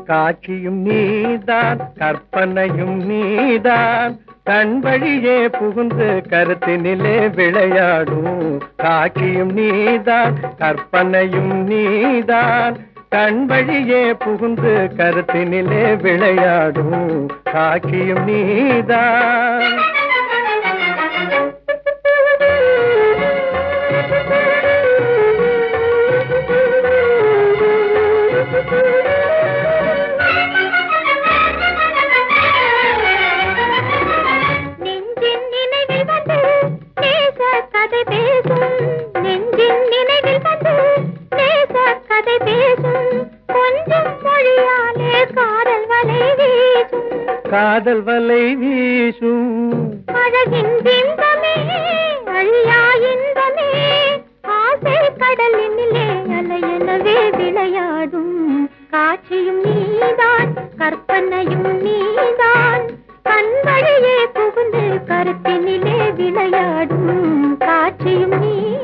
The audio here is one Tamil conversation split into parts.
காட்சியும் நீதான் கற்பனையும் நீதான் கண் வழியே புகுந்து கருத்தினிலே விளையாடும் காட்சியும் நீதான் கற்பனையும் நீதான் கண் வழியே புகுந்து கருத்தினிலே விளையாடும் காட்சியும் நீதான் நெஞ்சின் நினைவில் வந்து நேச கதை பேசும் நெஞ்சின் நினைவில் வந்து நேச கதை பேசும் கொஞ்சம் மொழியாலே காதல் வலை வீசும் காதல் வலை வீசும் அழகின் பிம்பமே அழியா இன்பமே ஆசை கடலினிலே அலையெனவே விளையாடும் காட்சியும் நீதான் கற்பனையும் நீதான் கண் வழியே புகுந்து கருத்தினிலே விளையாடும் காட்சியும்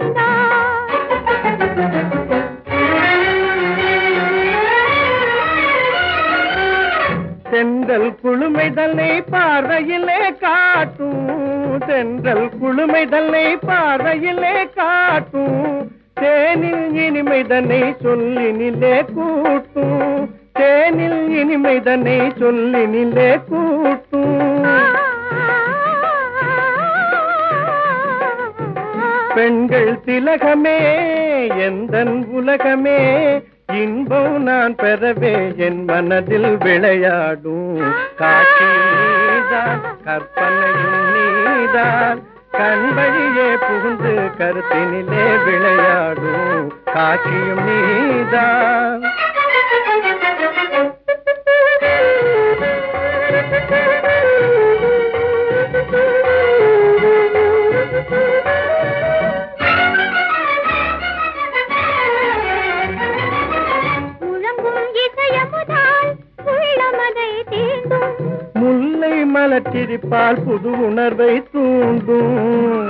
நீதான் தென்றல் குளுமைதல்லை பார்வையிலே காட்டும் தென்றல் குளுமைதல்லை பார்வையிலே காட்டும் தேனில் இனிமைதனை சொல்லினிலே கூட்டும் தேனில் இனிமைதனை சொல்லினிலே கூட்டும் பெண்கள் திலகமே எந்தன் உலகமே இன்பம் நான் பெறவே என் மனதில் விளையாடும் காட்சி நீதான் கற்பனையும் நீதான் கண் வழியே புகுந்து கருத்தினிலே விளையாடும் காட்சியும் நீதான் முழங்கும் இசையமுதால் உள்ளமதை தீண்டும் முல்லை மலர்ச்சிரிப்பால் புது உணர்வை தூண்டும்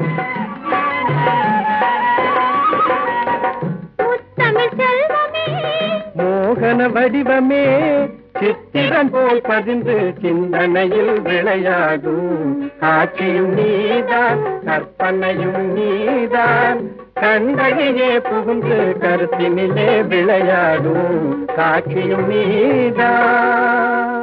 முத்தமிழ் செல்வமே மோகன வடிவமே சித்திரம் போல் பதிந்து சிந்தனையில் விளையாடும் காட்சியும் நீதான் கற்பனையும் நீதான் கண்களிலே புகுந்து கருத்தினிலே விளையாடும் காட்சியும் நீதான்